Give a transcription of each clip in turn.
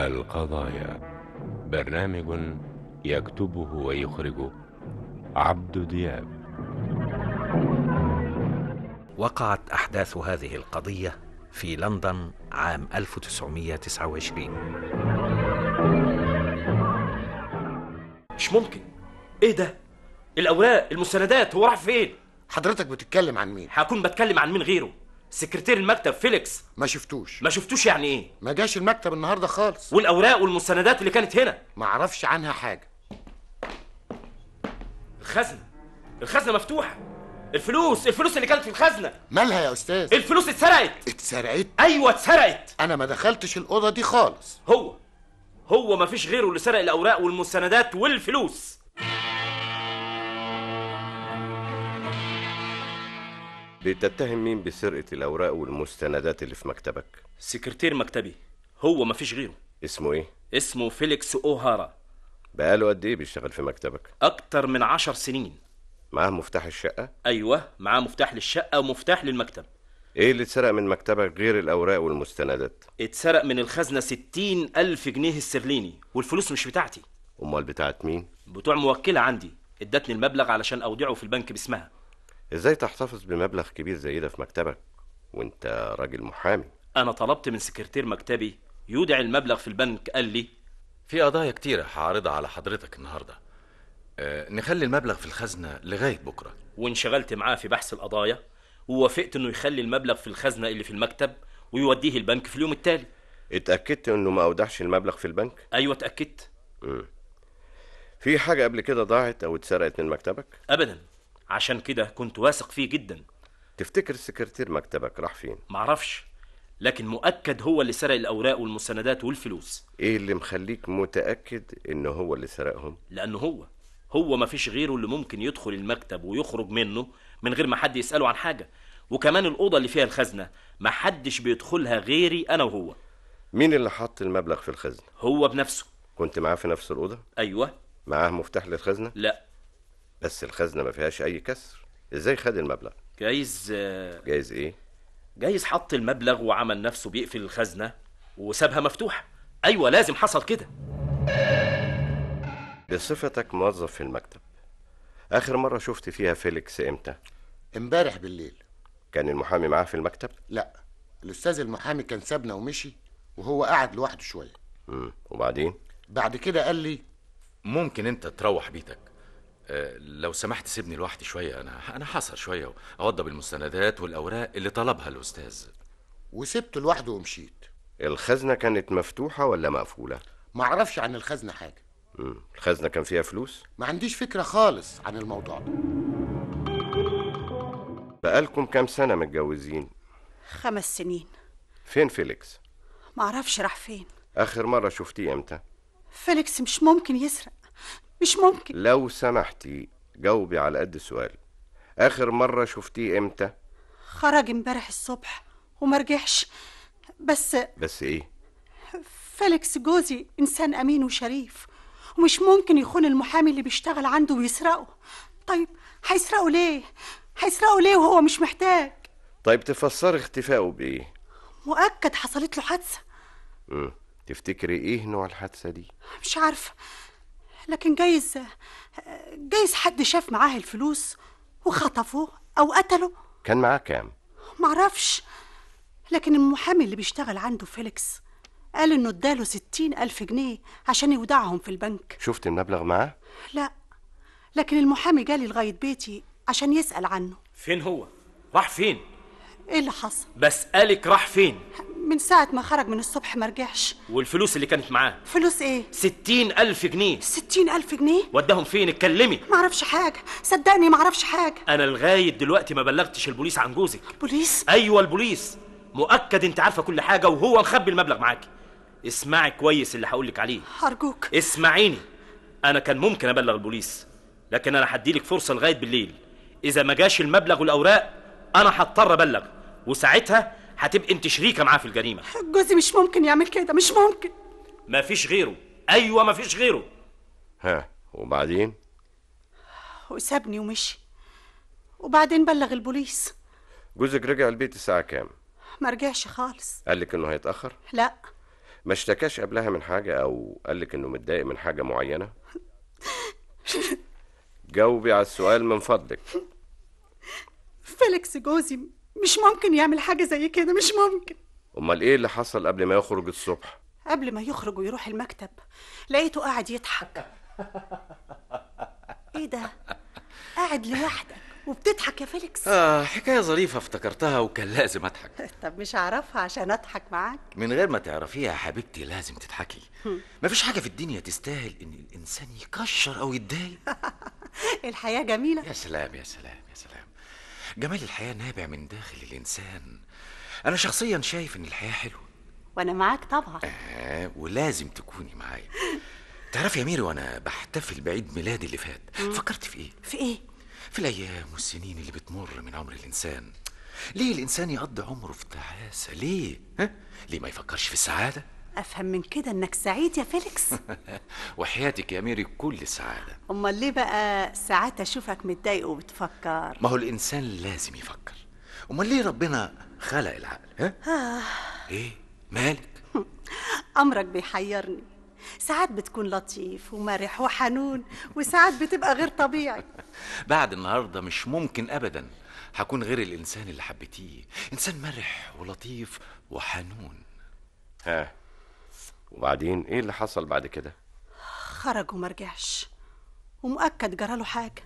القضايا برنامج يكتبه ويخرجه عبد دياب وقعت أحداث هذه القضية في لندن عام 1929 مش ممكن ايه ده الاوراق المستندات هو راح فين حضرتك بتتكلم عن مين هكون بتكلم عن مين غيره سكرتير المكتب فيليكس ما شفتوش ما شفتوش يعني ايه ما جاش المكتب النهارده خالص والاوراق والمستندات اللي كانت هنا ما اعرفش عنها حاجه الخزنه الخزنه مفتوحه الفلوس الفلوس اللي كانت في الخزنه مالها يا استاذ الفلوس اتسرقت اتسرقت ايوه اتسرقت انا ما دخلتش الاوضه دي خالص هو هو ما فيش غيره اللي سرق الاوراق والمستندات والفلوس بتتهم مين بسرقة الأوراق والمستندات اللي في مكتبك؟ سكرتير مكتبي هو ما فيش غيره اسمه إيه؟ اسمه فيليكس اوهارا بقاله قد إيه بيشتغل في مكتبك؟ اكتر من عشر سنين معاه مفتاح الشقة؟ ايوه معاه مفتاح للشقه ومفتاح للمكتب إيه اللي اتسرق من مكتبك غير الأوراق والمستندات؟ اتسرق من الخزنه ستين الف جنيه استرليني والفلوس مش بتاعتي أمال بتاعت مين؟ بتوع موكله عندي ادتني المبلغ علشان اودعه في البنك باسمها إزاي تحتفظ بمبلغ كبير زي ده في مكتبك؟ وأنت راجل محامي انا طلبت من سكرتير مكتبي يودع المبلغ في البنك قال لي في قضايا كتيرة هعرضها على حضرتك النهاردة أه نخلي المبلغ في الخزنة لغاية بكرة وانشغلت معاه في بحث القضايا ووافقت انه يخلي المبلغ في الخزنه اللي في المكتب ويوديه البنك في اليوم التالي اتأكدت إنه ما أودعش المبلغ في البنك؟ ايوه اتاكدت مم. في حاجة قبل كده ضاعت أو اتسرقت من مكتبك؟ ابدا عشان كده كنت واثق فيه جدا تفتكر سكرتير مكتبك راح فين؟ معرفش لكن مؤكد هو اللي سرق الاوراق والمستندات والفلوس إيه اللي مخليك متأكد إنه هو اللي سرقهم؟ لانه هو هو ما فيش غيره اللي ممكن يدخل المكتب ويخرج منه من غير ما حد يساله عن حاجه وكمان الاوضه اللي فيها الخزنه ما حدش بيدخلها غيري انا وهو مين اللي حط المبلغ في الخزنة؟ هو بنفسه كنت معاه في نفس الأوضة؟ ايوه معاه مفتاح للخزنة؟ لا بس الخزنة ما فيهاش أي كسر إزاي خد المبلغ؟ جايز آه، جايز إيه؟ جايز حط المبلغ وعمل نفسه بيقفل الخزنه وسابها مفتوحه ايوه لازم حصل كده بصفتك موظف في المكتب آخر مرة شفت فيها فيليكس إمتى؟ امبارح بالليل كان المحامي معاه في المكتب؟ لا الاستاذ المحامي كان سابنا ومشي وهو قاعد لوحده شويه مم. وبعدين؟ بعد كده قال لي ممكن انت تروح بيتك أه لو سمحت سيبني لوحدي شوية أنا أنا حصر شوية أوضب المستندات والأوراق اللي طلبها الأستاذ وسبته لوحده ومشيت الخزنة كانت مفتوحة ولا مقفولة؟ ما اعرفش عن الخزنه حاجه مم. الخزنة كان فيها فلوس؟ ما عنديش فكره خالص عن الموضوع ده بقالكم كام سنة متجوزين؟ خمس سنين فين فيليكس؟ معرفش راح فين آخر مرة شفتيه إمتى؟ فيليكس مش ممكن يسرق مش ممكن لو سمحتي جاوبي على قد السؤال آخر مرة شفتيه إمتى؟ خرج امبارح الصبح وما رجعش بس بس إيه؟ فيليكس جوزي انسان امين وشريف ومش ممكن يخون المحامي اللي بيشتغل عنده ويسرقه طيب هيسرقه ليه هيسرقه ليه وهو مش محتاج طيب تفسري اختفائه بإيه؟ مؤكد حصلت له حادثه مم. تفتكري إيه نوع الحادثة دي؟ مش عارفه لكن جايز جايز حد شاف معاه الفلوس وخطفه او قتله كان معاه كام؟ معرفش لكن المحامي اللي بيشتغل عنده فيليكس قال انه اداله ستين الف جنيه عشان يودعهم في البنك شفت المبلغ معاه؟ لا لكن المحامي جالي لغاية بيتي عشان يسأل عنه فين هو راح فين ايه اللي حصل بسألك راح فين من ساعة ما خرج من الصبح ما رجعش والفلوس اللي كانت معاه فلوس ايه ستين ألف جنيه ستين ألف جنيه وداهم فين اتكلمي معرفش حاجة صدقني معرفش حاجة أنا لغاية دلوقتي ما بلغتش البوليس عن جوزك بوليس أيوة البوليس مؤكد أنت عارفة كل حاجة وهو مخبي المبلغ معاكي اسمعي كويس اللي هقولك عليه أرجوك اسمعيني أنا كان ممكن أبلغ البوليس لكن أنا هديلك فرصة لغاية بالليل إذا ما جاش المبلغ والأوراق أنا هضطر أبلغ وساعتها هتبقي أنت شريكة معاه في الجريمة جوزي مش ممكن يعمل كده مش ممكن مفيش غيره أيوة مفيش غيره ها وبعدين؟ وسابني ومشي وبعدين بلغ البوليس جوزك رجع البيت الساعة كام؟ ما رجعش خالص قال لك إنه هيتأخر؟ لا ما اشتكاش قبلها من حاجة أو قالك إنه متضايق من حاجة معينة جاوبي على السؤال من فضلك فيليكس جوزي مش ممكن يعمل حاجة زي كده مش ممكن أمال إيه اللي حصل قبل ما يخرج الصبح قبل ما يخرج ويروح المكتب لقيته قاعد يضحك ايه ده قاعد لوحدك وبتضحك يا فيليكس آه حكاية ظريفة افتكرتها وكان لازم أضحك طب مش هعرفها عشان اضحك معاك من غير ما تعرفيها يا حبيبتي لازم تضحكي مفيش حاجة في الدنيا تستاهل إن الإنسان يكشر أو يتضايق الحياة جميلة يا سلام يا سلام يا سلام جمال الحياة نابع من داخل الإنسان أنا شخصيا شايف إن الحياة حلوة وانا معاك طبعا آه ولازم تكوني معايا تعرفي يا ميري وأنا بحتفل بعيد ميلادي اللي فات فكرت في إيه؟ في ايه في الأيام والسنين اللي بتمر من عمر الإنسان ليه الإنسان يقضي عمره في تعاسة ليه؟ ها؟ ليه ما يفكرش في السعادة؟ افهم من كده انك سعيد يا فيليكس وحياتك يا ميري كل سعادة امال ليه بقى ساعات اشوفك متضايق وبتفكر ما هو الإنسان لازم يفكر أمال ليه ربنا خلق العقل ها؟ إيه؟ مالك؟ امرك بيحيرني ساعات بتكون لطيف ومرح وحنون وساعات بتبقى غير طبيعي بعد النهاردة مش ممكن أبدا هكون غير الإنسان اللي حبيتيه إنسان مرح ولطيف وحنون ها وبعدين إيه اللي حصل بعد كده خرج وما رجعش ومؤكد جراله حاجه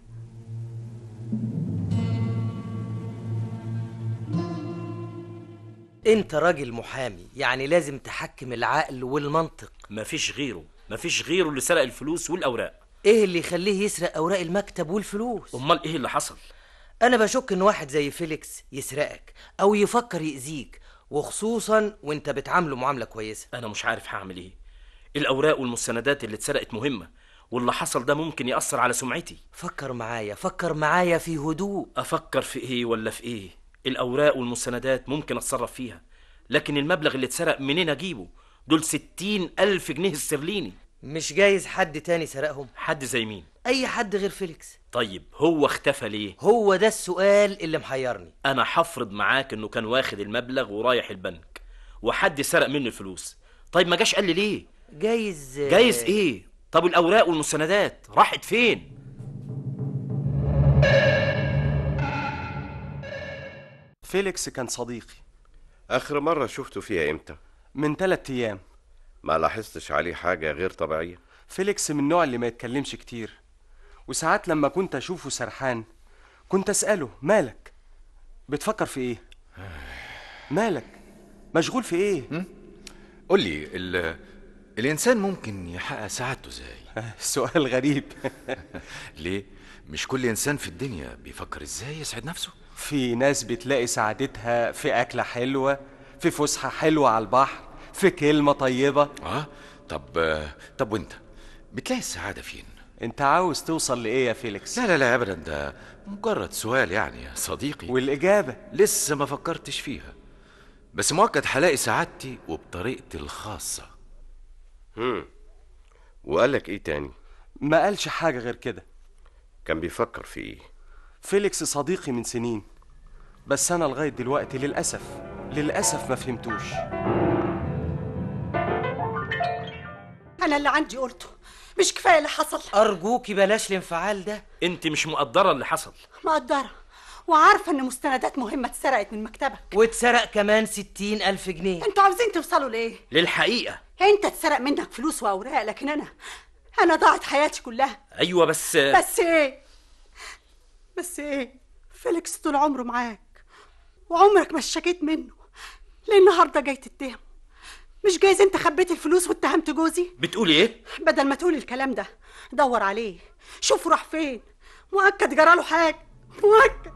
انت راجل محامي يعني لازم تحكم العقل والمنطق مفيش غيره مفيش غيره اللي سرق الفلوس والاوراق ايه اللي يخليه يسرق اوراق المكتب والفلوس امال ايه اللي حصل انا بشك ان واحد زي فيليكس يسرقك او يفكر يأذيك وخصوصا وانت بتعامله معامله كويسه انا مش عارف هعمل ايه الاوراق والمستندات اللي اتسرقت مهمه واللي حصل ده ممكن ياثر على سمعتي فكر معايا فكر معايا في هدوء افكر في ايه ولا في ايه الاوراق والمستندات ممكن اتصرف فيها لكن المبلغ اللي اتسرق منين اجيبه دول ستين الف جنيه استرليني مش جايز حد تاني سرقهم حد زي مين اي حد غير فيليكس طيب هو اختفى ليه هو ده السؤال اللي محيرني انا هفرض معاك انه كان واخد المبلغ ورايح البنك وحد سرق منه الفلوس طيب ما جاش قال لي ليه جايز جايز ايه طب الاوراق والمستندات راحت فين فيليكس كان صديقي آخر مرة شفته فيها إمتى من ثلاثة أيام ما لاحظتش عليه حاجة غير طبيعية فيليكس من النوع اللي ما يتكلمش كتير وساعات لما كنت أشوفه سرحان كنت أسأله مالك بتفكر في إيه مالك مشغول في إيه قول لي ال... الإنسان ممكن يحقق سعادته إزاي؟ سؤال غريب ليه؟ مش كل إنسان في الدنيا بيفكر إزاي يسعد نفسه؟ في ناس بتلاقي سعادتها في أكلة حلوة في فسحة حلوة على البحر في كلمة طيبة آه طب طب وأنت بتلاقي السعادة فين؟ انت عاوز توصل لإيه يا فيليكس لا لا لا أبدا ده مجرد سؤال يعني يا صديقي والإجابة لسه ما فكرتش فيها بس مؤكد هلاقي سعادتي وبطريقتي الخاصة هم. وقال لك إيه تاني ما قالش حاجة غير كده كان بيفكر في إيه فيليكس صديقي من سنين بس أنا لغاية دلوقتي للأسف للأسف ما فهمتوش انا اللي عندي قلته مش كفايه اللي حصل ارجوكي بلاش الانفعال ده انت مش مقدره اللي حصل مقدره وعارفه ان مستندات مهمه اتسرقت من مكتبك واتسرق كمان ستين الف جنيه انتوا عاوزين توصلوا لايه للحقيقه انت اتسرق منك فلوس واوراق لكن انا انا ضاعت حياتي كلها ايوه بس بس ايه بس ايه فيليكس طول عمره معاك وعمرك ما اشتكيت منه ليه النهارده جاي تتهمه مش جايز انت خبيت الفلوس واتهمت جوزي بتقولي ايه بدل ما تقول الكلام ده دور عليه شوف راح فين مؤكد جراله حاجه مؤكد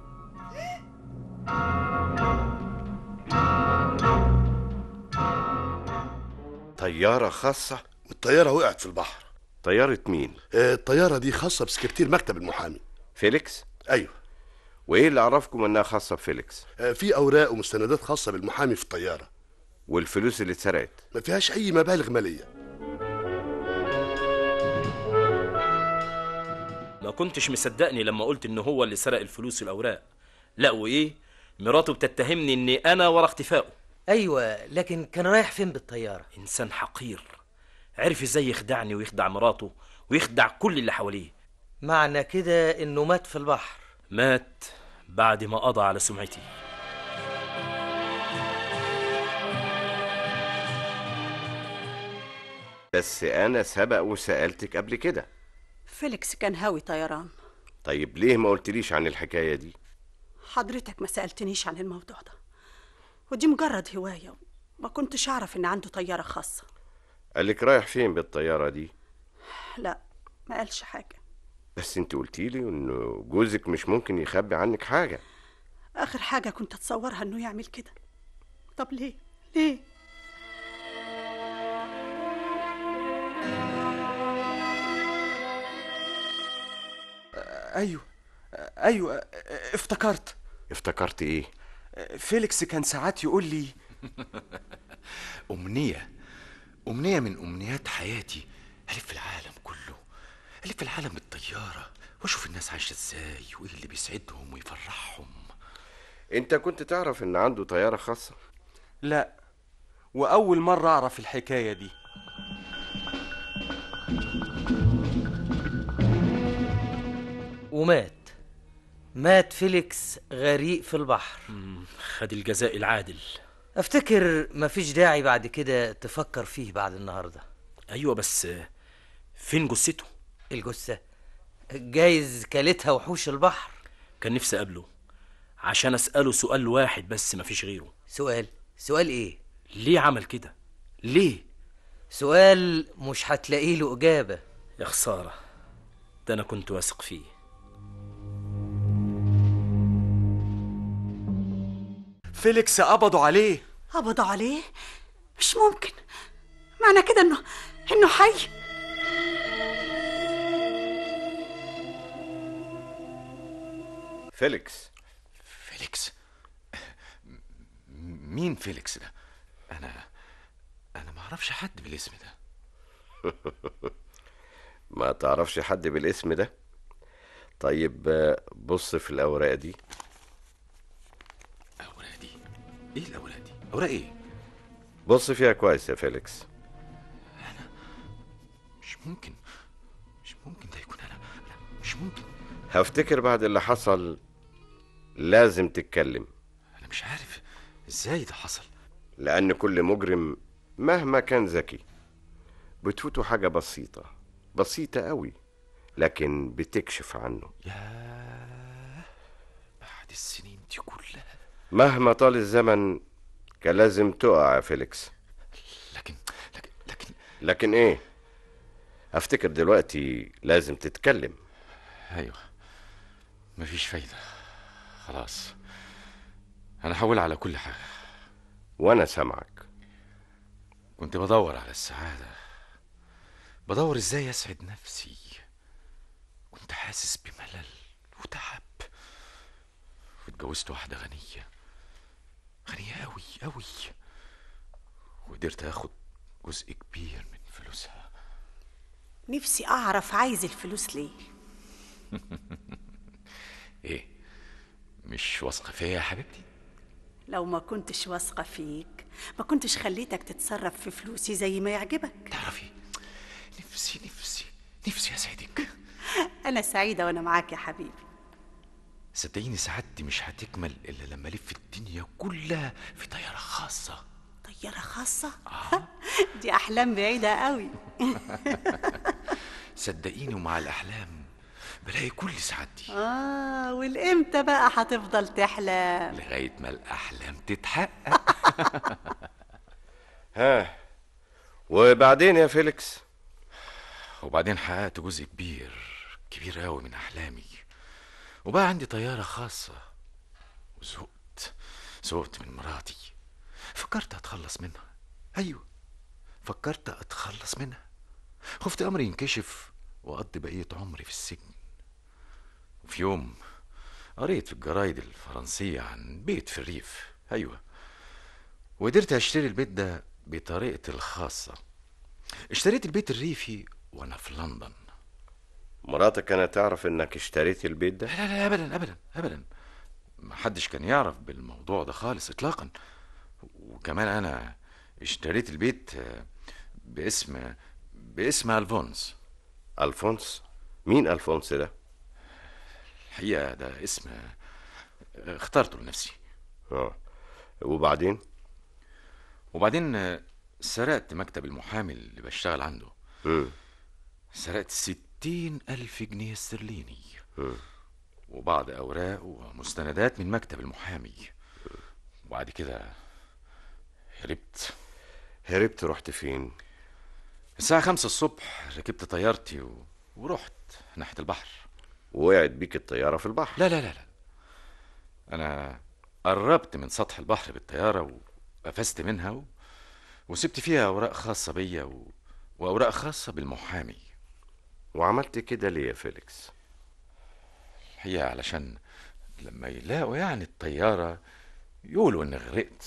طيارة خاصة الطيارة وقعت في البحر طيارة مين آه، الطيارة دي خاصة بسكرتير مكتب المحامي فيليكس أيوه وإيه اللي عرفكم إنها خاصة بفيليكس آه، في أوراق ومستندات خاصة بالمحامي في الطيارة والفلوس اللي اتسرقت ما فيهاش أي مبالغ مالية ما كنتش مصدقني لما قلت ان هو اللي سرق الفلوس والاوراق لا وايه مراته بتتهمني اني انا ورا اختفائه ايوه لكن كان رايح فين بالطياره انسان حقير عرف ازاي يخدعني ويخدع مراته ويخدع كل اللي حواليه معنى كده انه مات في البحر مات بعد ما قضى على سمعتي بس انا سبق وسالتك قبل كده فيليكس كان هاوي طيران طيب ليه ما قلتليش عن الحكايه دي حضرتك ما سألتنيش عن الموضوع ده ودي مجرد هواية ما كنتش أعرف إن عنده طيارة خاصة قالك رايح فين بالطياره دي لا ما قالش حاجة بس انت قلتيلي انه جوزك مش ممكن يخبي عنك حاجه آخر حاجة كنت أتصورها إنه يعمل كده طب ليه؟ ليه؟ ايوه ايوه افتكرت افتكرت ايه فيليكس كان ساعات يقول لي أمنية أمنية من أمنيات حياتي ألف العالم كله ألف العالم بالطيارة وأشوف الناس عايشة إزاي وإيه اللي بيسعدهم ويفرحهم انت كنت تعرف ان عنده طياره خاصه لا واول مره اعرف الحكايه دي ومات مات فيليكس غريق في البحر خد الجزاء العادل افتكر مفيش داعي بعد كده تفكر فيه بعد النهارده ايوه بس فين جثته الجثه جايز كلتها وحوش البحر كان نفسي اقابله عشان اساله سؤال واحد بس مفيش غيره سؤال سؤال ايه ليه عمل كده ليه سؤال مش هتلاقي له اجابه يا خساره ده انا كنت واثق فيه فيليكس قبضوا عليه قبضوا عليه؟ مش ممكن معنى كده إنه إنه حي فيليكس فيليكس م- مين فيليكس ده أنا أنا ما أعرفش حد بالاسم ده ما تعرفش حد بالاسم ده طيب آه، بص في الاوراق دي أوراق دي إيه الأوراق دي أوراق إيه بص فيها كويس يا فيليكس مش ممكن مش ممكن ده يكون أنا لا مش ممكن هفتكر بعد اللي حصل لازم تتكلم أنا مش عارف إزاي ده حصل لأن كل مجرم مهما كان ذكي بتفوته حاجة بسيطة بسيطة قوي لكن بتكشف عنه بعد السنين دي كلها مهما طال الزمن كان لازم تقع يا فيليكس لكن لكن لكن لكن ايه افتكر دلوقتي لازم تتكلم أيوه مفيش فايدة خلاص أنا هحاول على كل حاجة وانا سامعك كنت بدور على السعادة بدور ازاي اسعد نفسي كنت حاسس بملل وتعب واتجوزت واحدة غنية غنية أوي أوي وقدرت اخد جزء كبير من فلوسها نفسي أعرف عايز الفلوس ليه ايه مش واثقة فيا يا حبيبتي لو ما كنتش واثقة فيك ما كنتش خليتك تتصرف في فلوسي زي ما يعجبك تعرفي نفسي نفسي نفسي اسعدك أنا سعيدة وأنا معاك يا حبيبي صدقيني سعادتي مش هتكمل الا لما الف الدنيا كلها في طيارة خاصة طيارة خاصة دي أحلام بعيدة قوي صدقيني ومع الاحلام بلاقي كل سعادتي آه والإمتى بقى هتفضل تحلم لغاية ما الأحلام تتحقق ها وبعدين يا فيليكس وبعدين حققت جزء كبير كبير أوي من أحلامي وبقى عندي طيارة خاصة وزهقت زهقت من مراتي فكرت أتخلص منها أيوة فكرت أتخلص منها خفت أمري ينكشف وأقضي بقية عمري في السجن وفي يوم قريت في الجرايد الفرنسية عن بيت في الريف أيوة وقدرت أشتري البيت ده بطريقتي الخاصة اشتريت البيت الريفي وأنا في لندن مراتك كانت تعرف انك اشتريت البيت ده لا لا لا أبدا أبدا أبدا ما حدش كان يعرف بالموضوع ده خالص إطلاقا وكمان انا اشتريت البيت آه، باسم باسم الفونس الفونس مين الفونس ده الحقيقه ده اسم آه، اخترته لنفسي اه وبعدين وبعدين آه، سرقت مكتب المحامي اللي بشتغل عنده مم. سرقت ستين ألف جنيه استرليني مم. وبعض أوراق ومستندات من مكتب المحامي وبعد كده هربت هربت رحت فين الساعة خمسة الصبح ركبت طيارتي و... ورحت ناحية البحر وقعت بيك الطياره في البحر لا لا لا لا أنا قربت من سطح البحر بالطيارة وقفزت منها و... وسبت فيها أوراق خاصة بيا و... وأوراق خاصة بالمحامي وعملت كده ليه يا فيليكس هي علشان لما يلاقوا يعني الطيارة يقولوا إني غرقت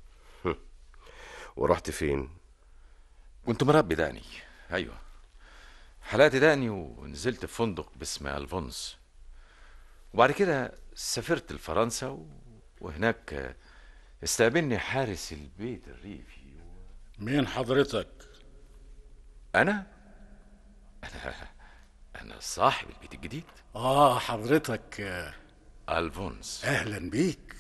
ورحت فين كنت مربي دقني أيوة حلقت دقني ونزلت في فندق باسم ألفونس وبعد كده سافرت لفرنسا و... وهناك استقبلني حارس البيت الريفي مين حضرتك أنا أنا أنا صاحب البيت الجديد اه حضرتك آه، ألفونس اهلا بيك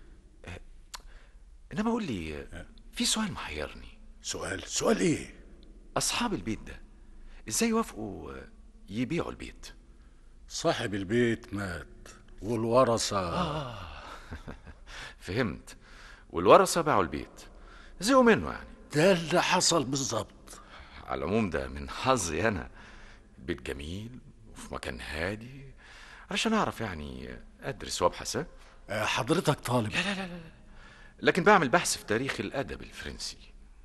إنما قول لي في سؤال محيرني سؤال سؤال ايه أصحاب البيت ده إزاي يوافقوا يبيعوا البيت صاحب البيت مات والورثة فهمت والورثة باعوا البيت زهقوا منه يعني ده اللي حصل بالظبط على العموم ده من حظي أنا بيت جميل وفي مكان هادي علشان أعرف يعني أدرس وأبحث ها؟ آه، حضرتك طالب لا لا لا لا لكن بعمل بحث في تاريخ الأدب الفرنسي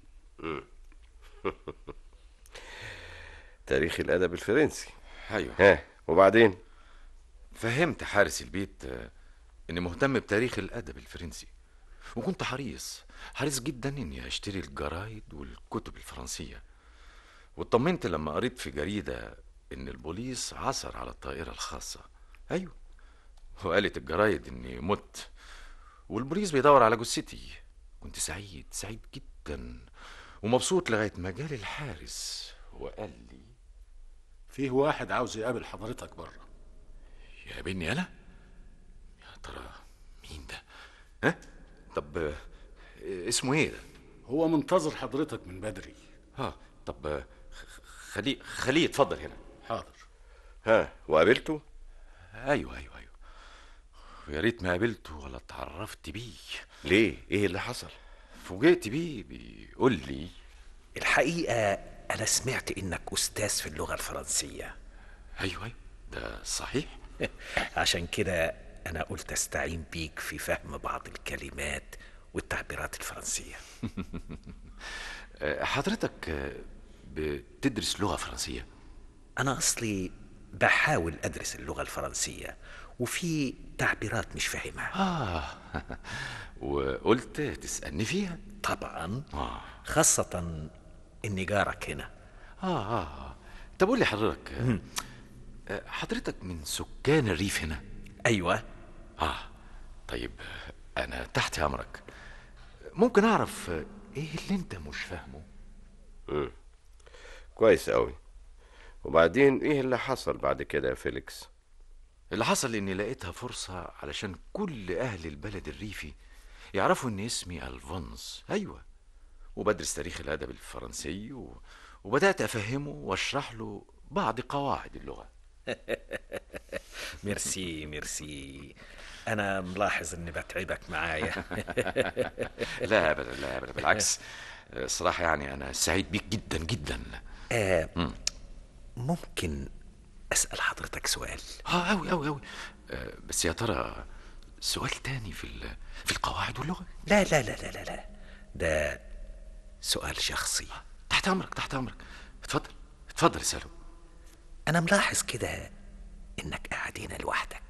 تاريخ الادب الفرنسي أيوه ها وبعدين فهمت حارس البيت آه، إني مهتم بتاريخ الأدب الفرنسي وكنت حريص حريص جدا إني أشتري الجرايد والكتب الفرنسية واطمنت لما قريت في جريدة إن البوليس عثر على الطائرة الخاصة أيوه وقالت الجرايد إني مت والبوليس بيدور على جثتي كنت سعيد سعيد جدا ومبسوط لغاية ما جالي الحارس وقال لي فيه واحد عاوز يقابل حضرتك بره يقابلني انا يا ترى مين ده ها طب آه، اسمه ايه ده هو منتظر حضرتك من بدري ها طب آه، خ- خليه خليه يتفضل هنا حاضر ها وقابلته ايوه ايوه ايوه ويا ريت ما قابلته ولا اتعرفت بيه ليه ايه اللي حصل فوجئت بيه بيقول لي الحقيقة أنا سمعت إنك أستاذ في اللغة الفرنسية ايوه ايوه ده صحيح عشان كده أنا قلت أستعين بيك في فهم بعض الكلمات والتعبيرات الفرنسية آه، حضرتك آه، بتدرس لغة فرنسية أنا أصلي بحاول أدرس اللغة الفرنسية وفي تعبيرات مش فاهمها اه وقلت تسألني فيها طبعا اه خاصة إني جارك هنا اه اه طب قول لي حضرتك آه، آه، حضرتك من سكان الريف هنا أيوة اه طيب آه، انا تحت امرك ممكن اعرف آه، ايه اللي انت مش فاهمه مم. كويس قوي وبعدين ايه اللي حصل بعد كده يا فيليكس اللي حصل اني لقيتها فرصة علشان كل اهل البلد الريفي يعرفوا ان اسمي الفونس ايوه وبدرس تاريخ الادب الفرنسي و... وبدات افهمه واشرح له بعض قواعد اللغه ميرسي ميرسي أنا ملاحظ إني بتعبك معايا لا ابدا لا ابدا بالعكس آه، صراحه يعني انا سعيد بيك جدا جدا آه ممكن أسأل حضرتك سؤال اه اوي اوي اوي آه، بس يا ترى سؤال تاني في ال... في القواعد واللغه لا لا لا لا لا لا ده سؤال شخصي تحت امرك تحت امرك اتفضل اتفضل اساله أنا ملاحظ كده إنك قاعد هنا لوحدك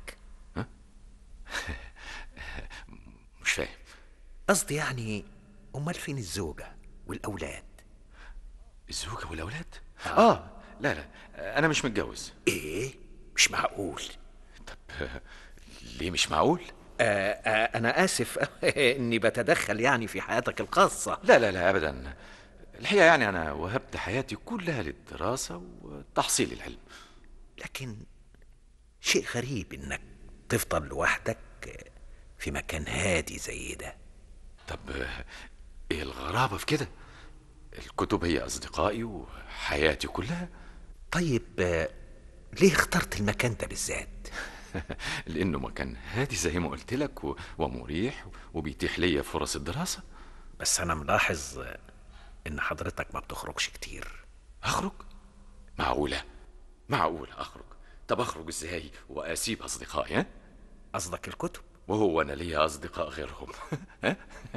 مش فاهم قصدي يعني أمال فين الزوجة والأولاد الزوجه والاولاد اه لا لا انا مش متجوز إيه مش معقول طب آه، ليه مش معقول آه آه انا اسف اني بتدخل يعني في حياتك الخاصه لا لا لا ابدا الحقيقه يعني انا وهبت حياتي كلها للدراسه وتحصيل العلم لكن شيء غريب انك تفضل لوحدك في مكان هادي زي ده طب ايه الغرابه في كده الكتب هي اصدقائي وحياتي كلها طيب آه، ليه اخترت المكان ده بالذات لانه مكان هادي زي ما قلت لك و- ومريح وبيتيح لي فرص الدراسه بس انا ملاحظ آه، ان حضرتك ما بتخرجش كتير اخرج معقوله معقوله اخرج طب اخرج ازاي واسيب اصدقائي ها قصدك الكتب وهو انا ليا اصدقاء غيرهم ها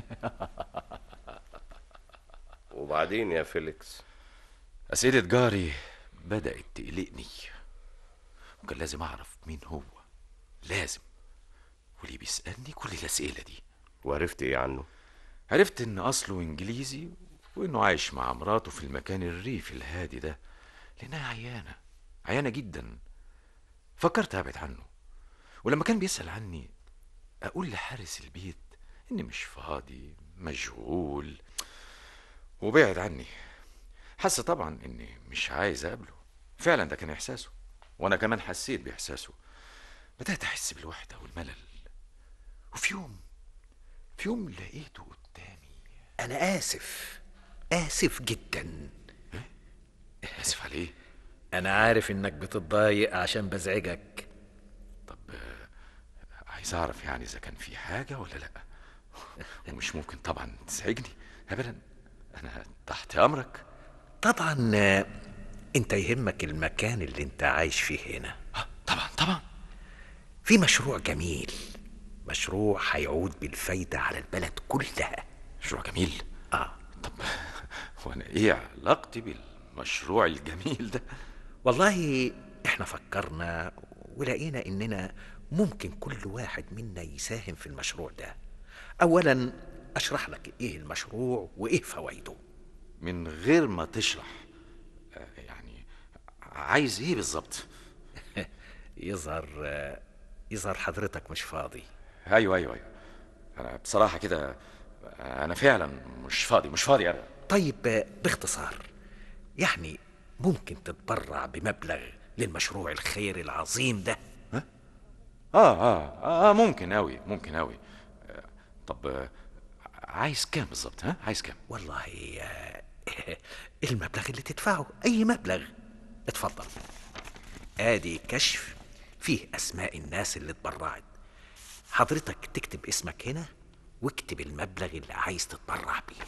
وبعدين يا فيليكس اسئله جاري بدات تقلقني وكان لازم اعرف مين هو لازم واللي بيسالني كل الاسئله دي وعرفت ايه عنه عرفت ان اصله انجليزي وانه عايش مع مراته في المكان الريفي الهادي ده لانها عيانه عيانه جدا فكرت ابعد عنه ولما كان بيسال عني اقول لحارس البيت اني مش فاضي مشغول وبعد عني حس طبعا اني مش عايز اقابله فعلا ده كان احساسه وانا كمان حسيت باحساسه بدات احس بالوحده والملل وفي يوم في يوم لقيته قدامي انا اسف اسف جدا اسف عليه انا عارف انك بتتضايق عشان بزعجك عايز اعرف يعني اذا كان في حاجه ولا لا ومش ممكن طبعا تزعجني ابدا انا تحت امرك طبعا آه، انت يهمك المكان اللي انت عايش فيه هنا طبعا طبعا في مشروع جميل مشروع هيعود بالفايدة على البلد كلها مشروع جميل اه طب وانا ايه علاقتي بالمشروع الجميل ده والله احنا فكرنا ولقينا اننا ممكن كل واحد منا يساهم في المشروع ده اولا اشرح لك ايه المشروع وايه فوائده من غير ما تشرح آه، يعني عايز ايه بالظبط يظهر آه، يظهر حضرتك مش فاضي ايوه ايوه ايوه انا بصراحه كده انا فعلا مش فاضي مش فاضي ابدا طيب آه، باختصار يعني ممكن تتبرع بمبلغ للمشروع الخيري العظيم ده اه اه اه ممكن اوي ممكن اوي آه، طب آه، عايز كام بالظبط ها عايز كام والله آه، المبلغ اللي تدفعه اي مبلغ اتفضل ادي كشف فيه اسماء الناس اللي اتبرعت حضرتك تكتب اسمك هنا واكتب المبلغ اللي عايز تتبرع بيه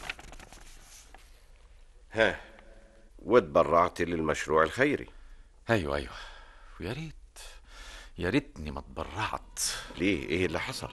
ها واتبرعت للمشروع الخيري ايوه ايوه ويا ريت يا ريتني ما اتبرعت ليه ايه اللي حصل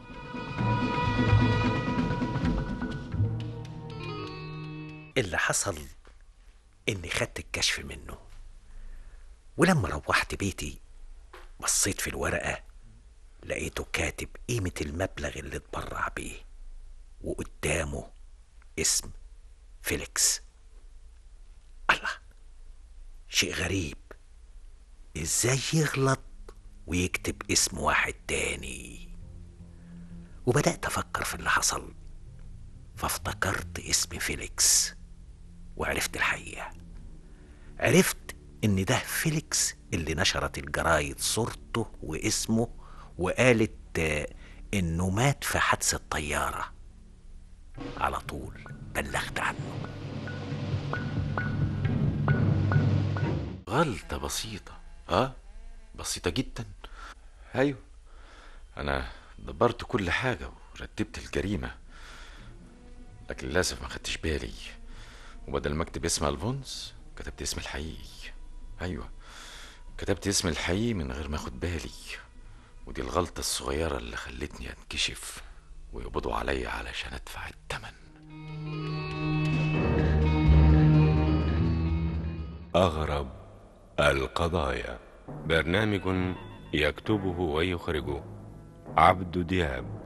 اللي حصل اني خدت الكشف منه ولما روحت بيتي بصيت في الورقة لقيته كاتب قيمة المبلغ اللي اتبرع بيه وقدامه اسم فيليكس الله شيء غريب ازاي يغلط ويكتب اسم واحد تاني وبدأت أفكر في اللي حصل فافتكرت اسم فيليكس وعرفت الحقيقة عرفت إن ده فيليكس اللي نشرت الجرايد صورته واسمه وقالت آه، إنه مات في حادثة طيارة على طول بلغت عنه غلطة بسيطة اه بسيطة جدا ايوه انا دبرت كل حاجة ورتبت الجريمة لكن للأسف ما خدتش بالي وبدل ما اكتب اسم الفونس كتبت اسم الحقيقي ايوه كتبت اسم الحقيقي من غير ما اخد بالي ودي الغلطة الصغيرة اللي خلتني اتكشف ويقبضوا عليا علشان ادفع الثمن أغرب القضايا برنامج يكتبه ويخرجه عبد دياب